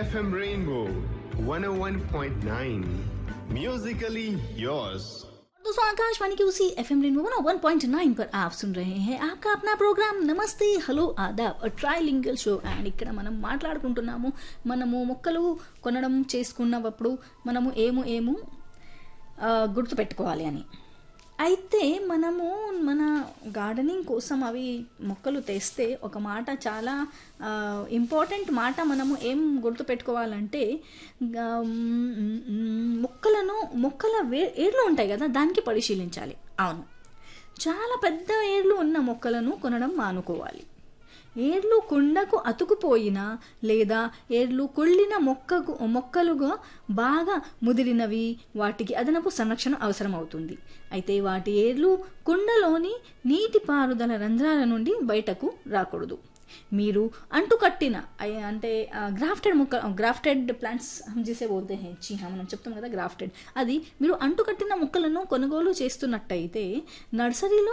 FM Rainbow 101.9. Musically yours. दोस्तों आकाशवाणी की उसी F M rainbow one point nine पर आप सुन रहे हैं आपका अपना ప్రోగ్రామ్ నమస్తే హలో ఆదాబ్ ట్రైలింగల్ షో అండ్ ఇక్కడ మనం మాట్లాడుకుంటున్నాము మనము మొక్కలు కొనడం చేసుకున్నప్పుడు మనము ఏమో ఏమో ఆ, గుర్తుపెట్టుకోవాలి అని అయితే మనము మన గార్డెనింగ్ కోసం అవి మొక్కలు తెస్తే ఒక మాట చాలా ఇంపార్టెంట్ మాట మనము ఏం గుర్తుపెట్టుకోవాలంటే గా- మ్, మ్, మొక్కలను మొక్కల వే ఏర్లు ఉంటాయి కదా దానికి పరిశీలించాలి అవును చాలా పెద్ద ఏర్లు ఉన్న మొక్కలను కొనడం మానుకోవాలి ఏర్లు కుండకు అతుకుపోయిన లేదా ఏర్లు కుళ్ళిన మొక్కకు మొక్కలుగా బాగా ముదిరినవి వాటికి అదనపు సంరక్షణ అవసరం అవుతుంది అయితే వాటి ఏర్లు కుండలోని నీటి పారుదల రంధ్రాల నుండి బయటకు రాకూడదు మీరు అంటుకట్టిన అయ్- అంటే గ్రాఫ్టెడ్ మొక్క గ్రాఫ్టెడ్ ప్లాంట్స్ హమ్ జిసే బోల్తే హే జీ హా మనం చెప్తాం కదా గ్రాఫ్టెడ్ అది మీరు అంటుకట్టిన మొక్కలను కొనుగోలు చేస్తున్నట్టయితే నర్సరీలో